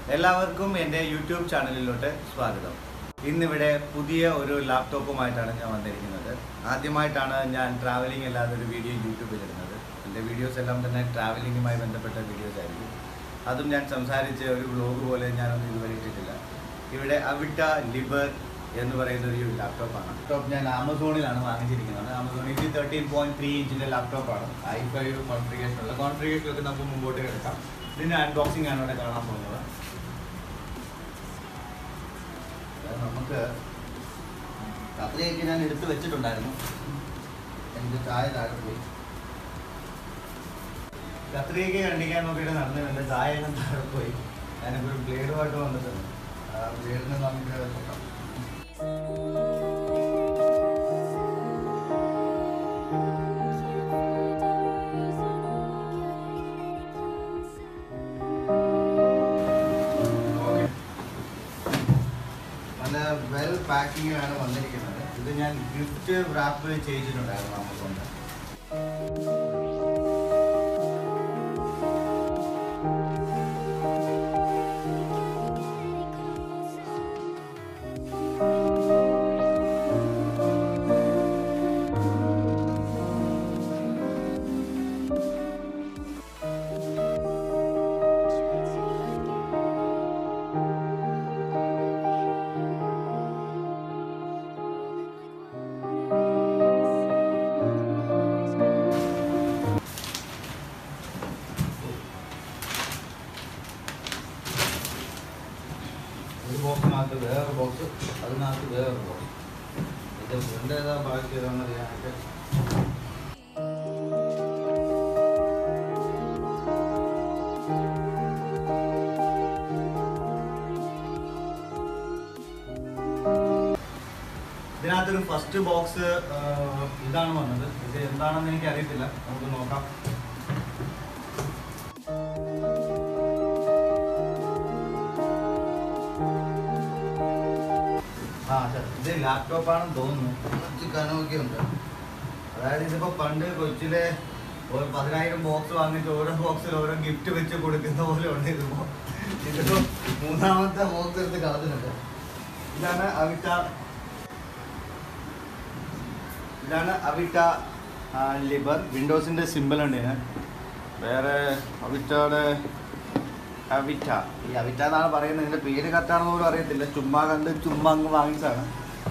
എല്ലാവർക്കും എൻ്റെ യൂട്യൂബ് ചാനലിലോട്ട് സ്വാഗതം ഇന്നിവിടെ പുതിയ ഒരു ലാപ്ടോപ്പുമായിട്ടാണ് ഞാൻ വന്നിരിക്കുന്നത് ആദ്യമായിട്ടാണ് ഞാൻ ട്രാവലിംഗ് അല്ലാതെ ഒരു വീഡിയോ യൂട്യൂബിൽ ഇടുന്നത് എൻ്റെ വീഡിയോസ് എല്ലാം തന്നെ ട്രാവലിംഗുമായി ബന്ധപ്പെട്ട വീഡിയോസ് ആയിരിക്കും അതും ഞാൻ സംസാരിച്ച് ഒരു വ്ലോഗ് പോലെ ഞാനൊന്നും ഇതുവരെ ഇട്ടിട്ടില്ല ഇവിടെ അവിട്ട ലിബർ എന്ന് പറയുന്ന ഒരു ലാപ്ടോപ്പാണ് ലാപ്ടോപ്പ് ഞാൻ ആമസോണിലാണ് വാങ്ങിച്ചിരിക്കുന്നത് ആമസോൺ ഇത് തേർട്ടീൻ പോയിന്റ് ത്രീ ഇഞ്ചിൻ്റെ ലാപ്ടോപ്പാണ് ഐ ഫൈവ് കോൺഫിഗറേഷനുള്ള കോൺഫിഗറേഷനൊക്കെ നമുക്ക് മുമ്പോട്ട് കിടക്കാം ഇതിൻ്റെ അൺബോക്സിംഗ് ആണ് ഇവിടെ കാണാൻ പോകുന്നത് അത് നമുക്ക് കത്രിയൊക്കെ ഞാൻ എടുത്ത് വെച്ചിട്ടുണ്ടായിരുന്നു എനിക്ക് ചായ താഴെ പോയി കത്രിയൊക്കെ കണ്ടിക്കാൻ നോക്കിയിട്ട് നടന്നു എൻ്റെ ചായ എല്ലാം താഴെ പോയി ഞാനിപ്പോൾ ഒരു ബ്ലേഡുമായിട്ട് വന്നിട്ടുണ്ട് ആ ബ്ലേഡിന് നമുക്ക് നോക്കാം Okay. നല്ല വെൽ പാക്കിങ്ങിലാണ് വന്നിരിക്കുന്നത് ഇത് ഞാൻ ഗിഫ്റ്റ് റാപ്പ് ചെയ്തിട്ടുണ്ടായിരുന്നു ആമസോണിൽ ഒരു ബോക്സിനകത്ത് വേറൊരു ബോക്സ് അതിനകത്ത് വേറൊരു ബോക്സ് ഇത് ഫ്രണ്ട് ഏതാ ബാക്കി ഏതാണെന്ന് അറിയാനായിട്ട് ഇതിനകത്തൊരു ഫസ്റ്റ് ബോക്സ് ഇതാണ് വന്നത് ഇത് എന്താണെന്ന് എനിക്ക് അറിയത്തില്ല നമുക്ക് നോക്കാം ആ അതെ. ഇത് ലാപ്ടോപ്പാണെന്ന് തോന്നുന്നു കുറച്ച് കനമൊക്കെ ഉണ്ട് അതായത് ഇതിപ്പോ പണ്ട് കൊച്ചിലെ ഒരു പതിനായിരം ബോക്സ് വാങ്ങിച്ച് ഓരോ ബോക്സിൽ ഓരോ ഗിഫ്റ്റ് വെച്ച് കൊടുക്കുന്ന പോലെ ഉണ്ട് ഇതിപ്പോ ഇതിപ്പോ മൂന്നാമത്തെ ബോക്സ് എടുത്ത് കളഞ്ഞിട്ടുണ്ട് ഇതാണ് അവിട്ട ഇതാണ് അവിട്ട ലിബർ വിൻഡോസിന്റെ സിമ്പിൾ ഉണ്ട് ഇതിന് വേറെ അവിറ്റയുടെ അവിറ്റ ഈ അവിറ്റ എന്നാണ് പറയുന്നത് ഇതിന്റെ പേര് കറക്റ്റാണെന്ന് പോലും അറിയത്തില്ല ചുമ്മാ കണ്ട് ചുമ്മാ അങ്ങ് വാങ്ങിച്ചതാണ്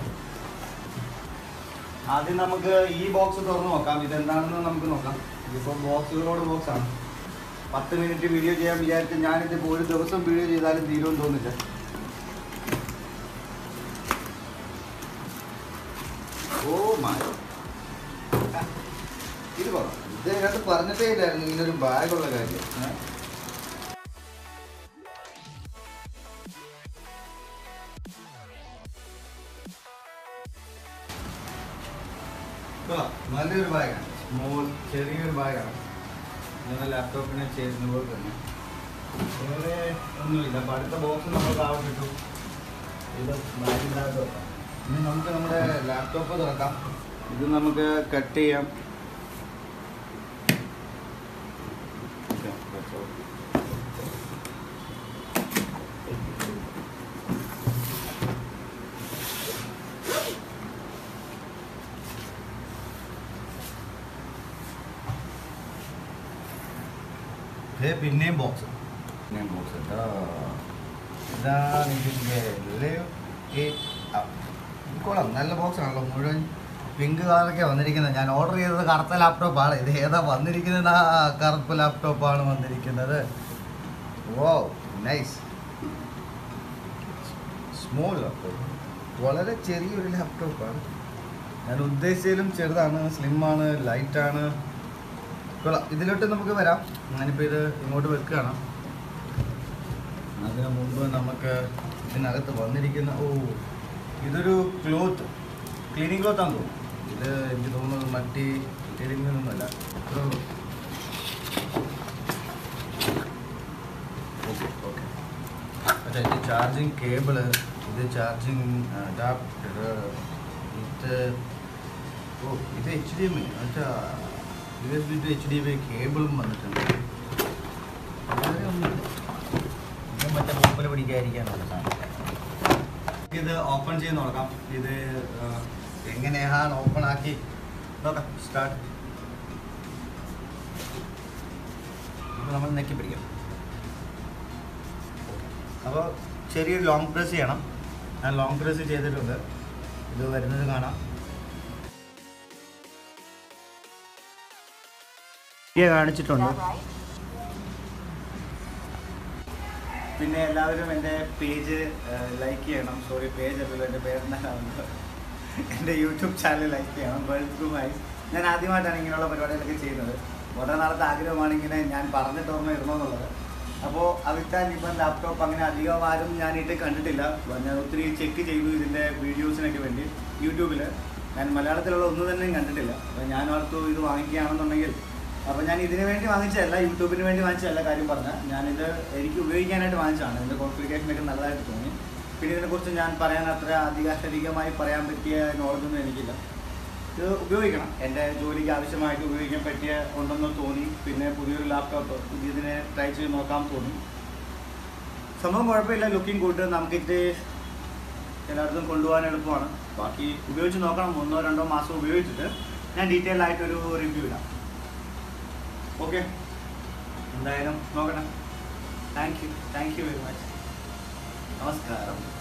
ആദ്യം നമുക്ക് ഈ ബോക്സ് തുറന്ന് നോക്കാം ഇതെന്താണെന്ന് നമുക്ക് നോക്കാം ഇതിപ്പോൾ ബോക്സുകളോട് ബോക്സ് ആണ് പത്ത് മിനിറ്റ് വീഡിയോ ചെയ്യാൻ വിചാരിച്ച് ഞാനിതിപ്പോൾ ഒരു ദിവസം വീഡിയോ ചെയ്താലും തീരുമെന്ന് തോന്നില്ല ഓ മൈ ഇത് കൊള്ളാം ഇത് ഇതിനകത്ത് പറഞ്ഞിട്ടേ ഇല്ലായിരുന്നു ഇങ്ങനൊരു ബാഗുള്ള കാര്യം ഏ? കൊള്ളാം. നല്ലൊരു ബാഗാണ് സ്മോൾ ചെറിയൊരു ബാഗാണ് നിങ്ങളുടെ ലാപ്ടോപ്പിനെ ചേരുന്ന പോലെ തന്നെ വേറെ ഒന്നുമില്ല അപ്പോൾ അടുത്ത ബോക്സ് നമ്മൾ താഴെ ഇട്ടു ഇത് ബാഗിൻ്റെ അകത്ത് വെക്കാം ഇനി നമുക്ക് നമ്മുടെ ലാപ്ടോപ്പ് തുറക്കാം ഇത് നമുക്ക് കട്ട് ചെയ്യാം Okay, that's all. ദേ പിന്നെയും ബോക്സ് പിന്നെയും ബോക്സ് ഇതാ ഇതാണ് ഇതിൻ്റെ live it up. ഇത് കൊള്ളാം നല്ല ബോക്സ് ആണല്ലോ മുഴുവൻ പിങ്ക് കളറൊക്കെ വന്നിരിക്കുന്നത് ഞാൻ ഓർഡർ ചെയ്തത് കറുത്ത ലാപ്ടോപ്പാണ് ഇത് ഏതാ വന്നിരിക്കുന്നത് ആ കറുപ്പ് ലാപ്ടോപ്പാണ് വന്നിരിക്കുന്നത് ഓ നൈസ് സ്മോൾ ലാപ്ടോപ്പ് വളരെ ചെറിയൊരു ലാപ്ടോപ്പാണ് ഞാൻ ഉദ്ദേശിച്ചതിലും ചെറുതാണ് സ്ലിമ്മാണ് ലൈറ്റാണ് കൊള്ളാം ഇതിലോട്ട് നമുക്ക് വരാം ഞാനിപ്പോൾ ഇത് ഇങ്ങോട്ട് വെക്കുകയാണ് അതിന് മുമ്പ് നമുക്ക് ഇതിനകത്ത് വന്നിരിക്കുന്ന ഓ ഇതൊരു ക്ലോത്ത് ക്ലീനിങ് ക്ലോത്താന്ന് തോന്നുന്നു ഇത് എനിക്ക് തോന്നുന്നത് മറ്റി ക്ലീനിങ്ങൊന്നുമല്ല ഇത്രേ ഉള്ളൂ ഓക്കെ ഓക്കെ അച്ഛാ ഇത് ചാർജിങ് കേബിള് ഇത് ചാർജിങ് അഡാപ്റ്റർ ഇത് ഓ ഇത് എച്ച് ഡി എം ഐ അച്ഛാ U S B to H D M I കേബിളും വന്നിട്ടുണ്ട് വേറെ ഒന്നുമില്ല ഇത് മറ്റേ ലോക്കൽ പിടിക്കാതിരിക്കാനുള്ള സാധനം ഇത് ഓപ്പൺ ചെയ്ത് നോക്കാം ഇത് ആ, എങ്ങനെയാണ് ഓപ്പൺ ആക്കി നോക്കാം സ്റ്റാർട്ട് ഇപ്പോൾ നമ്മൾ നെക്കി പിടിക്കണം അപ്പോൾ ചെറിയൊരു ലോങ് പ്രസ് ചെയ്യണം ഞാൻ ലോങ് പ്രസ് ചെയ്തിട്ടുണ്ട് ഇത് വരുന്നത് കാണാം കാണിച്ചിട്ടുണ്ട് പിന്നെ എല്ലാവരും എൻ്റെ പേജ് ലൈക്ക് ചെയ്യണം സോറി പേജ് അല്ലല്ലോ എൻ്റെ പേരെന്താണ് എൻ്റെ യൂട്യൂബ് ചാനൽ ലൈക്ക് ചെയ്യണം വേൾഡ് ത്രൂ മൈസ് ഞാൻ ആദ്യമായിട്ടാണ് ഇങ്ങനെയുള്ള പരിപാടികളൊക്കെ ചെയ്യുന്നത് വളരെ നാളത്തെ ആഗ്രഹമാണ് ഇങ്ങനെ ഞാൻ പറഞ്ഞിട്ട് ഓർമ്മ ഇടണമെന്നുള്ളത് അപ്പോൾ അവിത്താൻ ഇപ്പം ലാപ്ടോപ്പ് അങ്ങനെ അധികം ആരും ഞാനിട്ട് കണ്ടിട്ടില്ല ഞാൻ ഒത്തിരി ചെക്ക് ചെയ്തു ഇതിൻ്റെ വീഡിയോസിനൊക്കെ വേണ്ടി യൂട്യൂബിൽ ഞാൻ മലയാളത്തിലുള്ള ഒന്നും തന്നെയും കണ്ടിട്ടില്ല അപ്പോൾ ഞാൻ ഓർത്തു ഇത് വാങ്ങിക്കുകയാണെന്നുണ്ടെങ്കിൽ അപ്പോൾ ഞാൻ ഇതിന് വേണ്ടി വാങ്ങിച്ചതല്ല യൂട്യൂബിന് വേണ്ടി വാങ്ങിച്ചതല്ല കാര്യം പറഞ്ഞ ഞാനിത് എനിക്ക് ഉപയോഗിക്കാനായിട്ട് വാങ്ങിച്ചതാണ് ഇതിൻ്റെ കോൺഫിഗറേഷനൊക്കെ നല്ലതായിട്ട് തോന്നി പിന്നെ ഇതിനെക്കുറിച്ച് ഞാൻ പറയാൻ അത്ര അധികാരികമായി പറയാൻ പറ്റിയ നോളജൊന്നും എനിക്കില്ല ഇത് ഉപയോഗിക്കണം എൻ്റെ ജോലിക്ക് ആവശ്യമായിട്ട് ഉപയോഗിക്കാൻ പറ്റിയ ഉണ്ടെന്ന് തോന്നി പിന്നെ പുതിയൊരു ലാപ്ടോപ്പ് ഇതിനെ ട്രൈ ചെയ്ത് നോക്കാൻ തോന്നി സംഭവം കുഴപ്പമില്ല ലുക്കിംഗ് ഗുഡ് നമുക്കിത് എല്ലായിടത്തും കൊണ്ടുപോകാൻ എളുപ്പമാണ് ബാക്കി ഉപയോഗിച്ച് നോക്കണം ഒന്നോ രണ്ടോ മാസം ഉപയോഗിച്ചിട്ട് ഞാൻ ഡീറ്റെയിൽ ആയിട്ടൊരു റിവ്യൂ ഇടാം ഓക്കെ എന്തായാലും നോക്കണം thank you thank you very much നമസ്കാരം